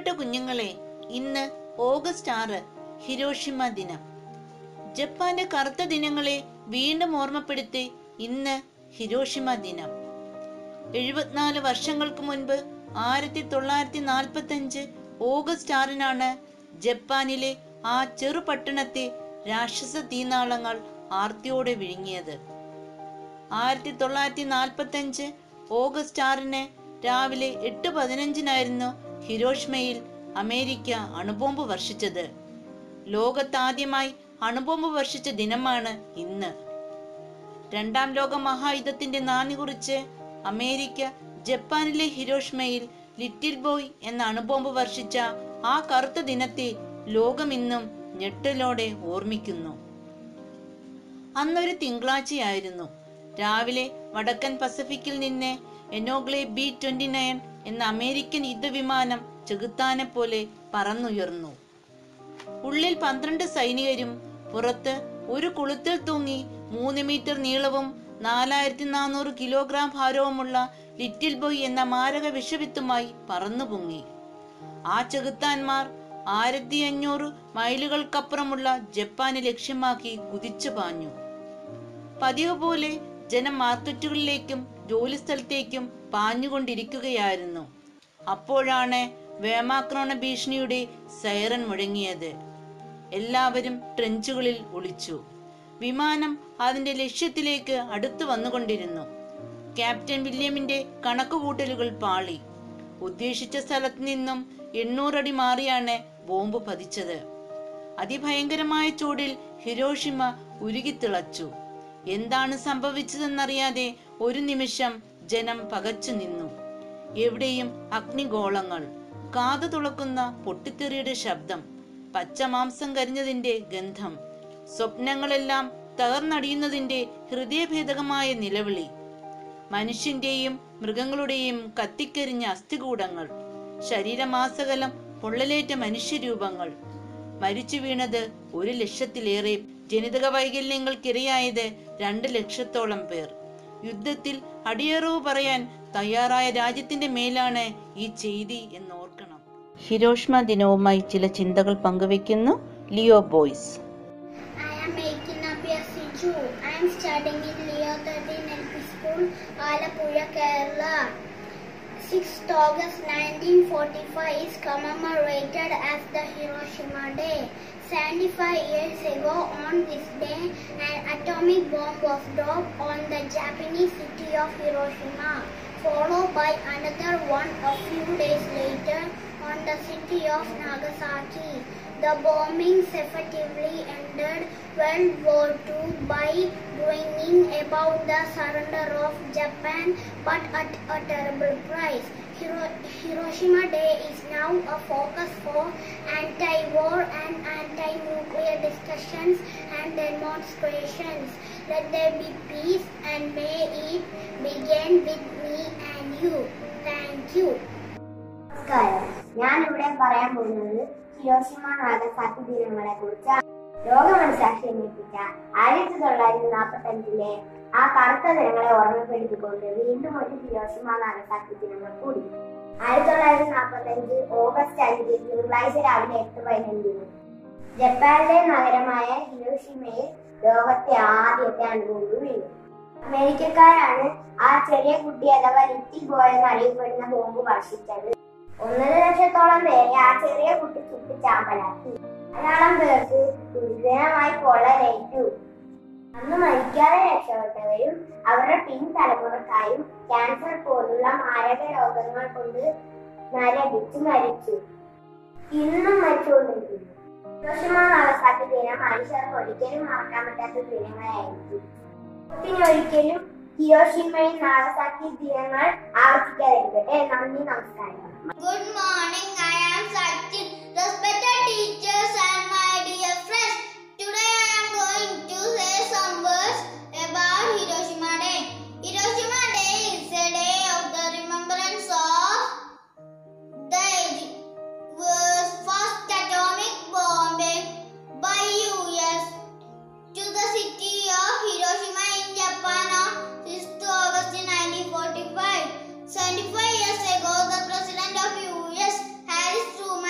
കുഞ്ഞുങ്ങളെ ഇന്ന് ഓഗസ്റ്റ് ആറ് ഹിരോഷിമ ദിനം ജപ്പാന്റെ കറുത്ത ദിനങ്ങളെ വീണ്ടും ഓർമ്മപ്പെടുത്തി ഇന്ന് ഹിരോഷിമ ദിനം എഴുപത്തിനാല് വർഷങ്ങൾക്ക് മുൻപ് ആയിരത്തി തൊള്ളായിരത്തി നാൽപ്പത്തി അഞ്ച് ഓഗസ്റ്റ് ആറിനാണ് ജപ്പാനിലെ ആ ചെറു പട്ടണത്തെ രാക്ഷസ തീനാളങ്ങൾ ആർത്തിയോടെ വിഴുങ്ങിയത് ആയിരത്തി തൊള്ളായിരത്തി നാൽപ്പത്തി അഞ്ച് ഓഗസ്റ്റ് ആറിന് രാവിലെ എട്ട് പതിനഞ്ചിനായിരുന്നു ഹിരോഷ്മയിൽ അമേരിക്ക അണുബോംബ് വർഷിച്ചത് ലോകത്താദ്യമായി അണുബോംബ് വർഷിച്ച ദിനമാണ് ഇന്ന് രണ്ടാം ലോക മഹായുദ്ധത്തിന്റെ നാന്ദി കുറിച്ച് അമേരിക്ക ജപ്പാനിലെ ഹിരോഷ്മയിൽ ലിറ്റിൽ ബോയ് എന്ന അണുബോംബ് വർഷിച്ച ആ കറുത്ത ദിനത്തെ ലോകം ഇന്നും ഞെട്ടലോടെ ഓർമ്മിക്കുന്നു അന്നൊരു തിങ്കളാഴ്ചയായിരുന്നു രാവിലെ വടക്കൻ പസഫിക്കിൽ നിന്ന് എനോഗ്ലെ ബി ട്വന്റി നയൻ എന്ന അമേരിക്കൻ യുദ്ധവിമാനം ചെകുത്താനെ പോലെ പറന്നുയർന്നു ഉള്ളിൽ പന്ത്രണ്ട് സൈനികരും പുറത്ത് ഒരു കുളുത്തിൽ തൂങ്ങി മൂന്ന് മീറ്റർ നീളവും നാലായിരത്തി നാനൂറ് കിലോഗ്രാം ഭാരവുമുള്ള ലിറ്റിൽ ബോയ് എന്ന മാരക വിഷവിത്തുമായി പറന്നു പൊങ്ങി ആ ചെകുത്താന്മാർ ആയിരത്തി അഞ്ഞൂറ് മൈലുകൾക്കപ്പുറമുള്ള ജപ്പാനെ ലക്ഷ്യമാക്കി കുതിച്ചു പാഞ്ഞു പതിവ് പോലെ ജനം മാർക്കറ്റുകളിലേക്കും ജോലിസ്ഥലത്തേക്കും പാഞ്ഞുകൊണ്ടിരിക്കുകയായിരുന്നു അപ്പോഴാണ് വ്യോമാക്രമണ ഭീഷണിയുടെ സൈറൻ മുഴങ്ങിയത് എല്ലാവരും ട്രെഞ്ചുകളിൽ ഒളിച്ചു വിമാനം അതിന്റെ ലക്ഷ്യത്തിലേക്ക് അടുത്തു വന്നുകൊണ്ടിരുന്നു ക്യാപ്റ്റൻ വില്യമിന്റെ കണക്കുകൂട്ടലുകൾ പാളി ഉദ്ദേശിച്ച സ്ഥലത്ത് നിന്നും എണ്ണൂറടി മാറിയാണ് ബോംബ് പതിച്ചത് അതിഭയങ്കരമായ ചൂടിൽ ഹിരോഷിമ ഉരുകിത്തിളച്ചു എന്താണ് സംഭവിച്ചതെന്നറിയാതെ ഒരു നിമിഷം ജനം പകച്ചു നിന്നു എവിടെയും അഗ്നിഗോളങ്ങൾ കാതു തുളക്കുന്ന പൊട്ടിത്തെറിയുടെ ശബ്ദം പച്ചമാംസം കരിഞ്ഞതിന്റെ ഗന്ധം സ്വപ്നങ്ങളെല്ലാം തകർന്നടിയുന്നതിന്റെ ഹൃദയഭേദകമായ നിലവിളി മനുഷ്യന്റെയും മൃഗങ്ങളുടെയും കത്തിക്കരിഞ്ഞ അസ്ഥികൂടങ്ങൾ ശരീരമാസകലം പൊള്ളലേറ്റ മനുഷ്യരൂപങ്ങൾ മരിച്ചു വീണത് ഒരു ലക്ഷത്തിലേറെ ജനിതക വൈകല്യങ്ങൾക്കിരയായത് രണ്ട് ലക്ഷത്തോളം പേർ യുദ്ധത്തിൽ അടിയറവ് പറയാൻ തയ്യാറായ രാജ്യത്തിന്റെ മേലാണ് ഈ ചെയ്തി എന്ന് ഓർക്കണം ഹിരോഷ്മ ദിനവുമായി ചില ചിന്തകൾ പങ്കുവെക്കുന്നു Leo boys I am Ekina Siju. I am studying in Leo 13 LP School, Alapura, Kerala. 6th August 1945 is commemorated as the Hiroshima Day. 75 years ago on this day, an atomic bomb was dropped on the Japanese city of Hiroshima, followed by another one a few days later on the city of Nagasaki. The bombings effectively ended World War II by bringing about the surrender of Japan, but at a terrible price. Hiro- Hiroshima Day is now a focus for anti-war and anti-nuclear discussions and demonstrations. Let there be peace and may it begin with me and you. Thank you. നമസ്കാരം ഞാൻ ഇവിടെ പറയാൻ പോകുന്നത് Hiroshima Nagasaki ദിനങ്ങളെ കുറിച്ചാണ് ലോകമനസാക്ഷി ഞെട്ടിച്ച ആയിരത്തി തൊള്ളായിരത്തി നാൽപ്പത്തി അഞ്ചിലെ ആ കറുത്ത ദിനങ്ങളെ ഓർമ്മപ്പെടുത്തിക്കൊണ്ട് വീണ്ടും ഒരു ഹിരോഷിമ നാഗസാക്കി ദിനങ്ങൾ കൂടി ആയിരത്തി തൊള്ളായിരത്തി നാൽപ്പത്തി അഞ്ച് ഓഗസ്റ്റ് അഞ്ച് തിങ്കളാഴ്ച രാവിലെ എട്ട് പതിനഞ്ചിന് ജപ്പാനിലെ നഗരമായ ഹിരോഷിമയിൽ ലോകത്തെ ആദ്യത്തെ അണുബോംബ് വീണു അമേരിക്കക്കാരാണ് ആ ചെറിയ കുട്ടി അഥവാ ലിറ്റിൽ ബോയ് എന്നറിയപ്പെടുന്ന ബോംബ് വർഷിച്ചത് ഒന്നര ലക്ഷത്തോളം പേരെ ആ ചെറിയ കുട്ടി ചുട്ടി ചാമ്പലാക്കി ധാരാളം പേർക്ക് ഗുരുതരമായി പൊള്ളലേറ്റു അന്ന് മരിക്കാതെ രക്ഷപ്പെട്ടവരും അവരുടെ പിൻതലമുറക്കാരും ക്യാൻസർ പോലുള്ള മാരക രോഗങ്ങൾ കൊണ്ട് നരകിച്ചു മരിച്ചു ഇന്നും മരിച്ചുകൊണ്ടിരിക്കുന്നു ഹിരോഷിമ നാഗസാക്കി ദിനം മനുഷ്യർക്ക് ഒരിക്കലും മറക്കാൻ പറ്റാത്ത ദിനങ്ങളായിരിക്കും ഒരിക്കലും ഹിരോഷിമയിൽ നാഗസാക്കി ദിനങ്ങൾ ആവർത്തിക്കാതിരിക്കട്ടെ നന്ദി നമസ്കാരം Good morning, I am Sachin. Respected teachers and my dear friends, today I am going to say some words about Hiroshima Day. Hiroshima Day is a day of the remembrance of the world's first atomic bomb by US to the city of Hiroshima in Japan on 6th August 1945. 75 years ago, the President of US, Harry Truman,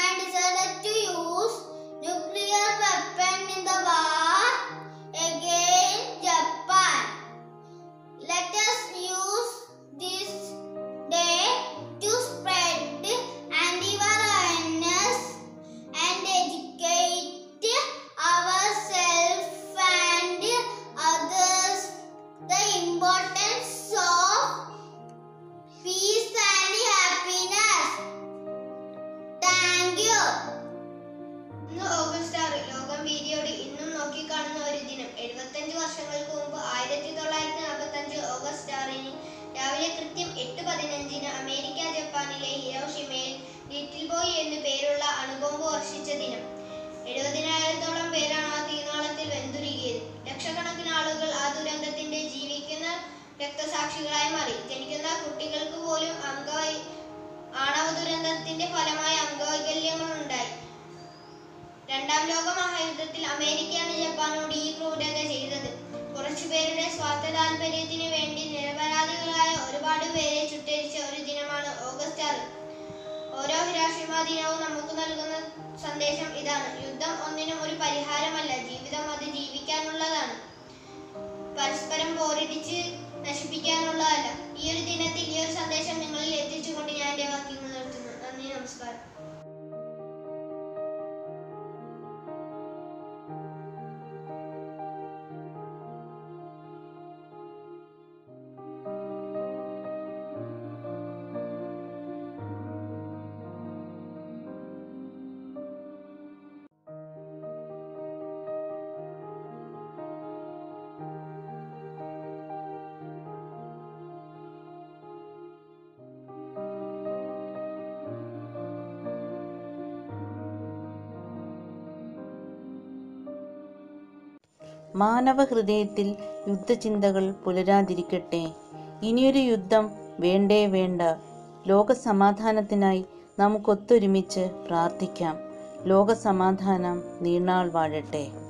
രക്തസാക്ഷികളായി മാറി ജനിക്കുന്ന കുട്ടികൾക്ക് പോലും അംഗ ആണവ ദുരന്തത്തിന്റെ ഫലമായി അംഗവൈകല്യങ്ങൾ ഉണ്ടായി രണ്ടാം ലോക മഹായുദ്ധത്തിൽ അമേരിക്കയാണ് ജപ്പാനോട് ഈ ക്രൂരത ചെയ്തത് കുറച്ചുപേരുടെ സ്വാർത്ഥ താല്പര്യത്തിന് വേണ്ടി നിരപരാധികളായ ഒരുപാട് പേരെ ചുട്ടരിച്ച ഒരു ദിനമാണ് ഓഗസ്റ്റ് ആറ് ഓരോ ഹിരാഷിമ ദിനവും നമുക്ക് നൽകുന്ന സന്ദേശം ഇതാണ് യുദ്ധം ഒന്നിനും ഒരു പരിഹാരമല്ല ജീവിതം അത് ജീവിക്കാനുള്ളതാണ് പരസ്പരം പോരടിച്ച് നശിപ്പിക്കാനുള്ളതല്ല ഈ ഒരു ദിനത്തിൽ ഈ ഒരു സന്ദേശം നിങ്ങളിൽ എത്തിച്ചുകൊണ്ട് ഞാൻ എൻ്റെ വാക്യങ്ങൾ നിർത്തുന്നു നന്ദി നമസ്കാരം മാനവ ഹൃദയത്തിൽ യുദ്ധചിന്തകൾ പുലരാതിരിക്കട്ടെ ഇനിയൊരു യുദ്ധം വേണ്ടേ വേണ്ട ലോക സമാധാനത്തിനായി നമുക്കൊത്തൊരുമിച്ച് പ്രാർത്ഥിക്കാം ലോക സമാധാനം നീണാൾ വാഴട്ടെ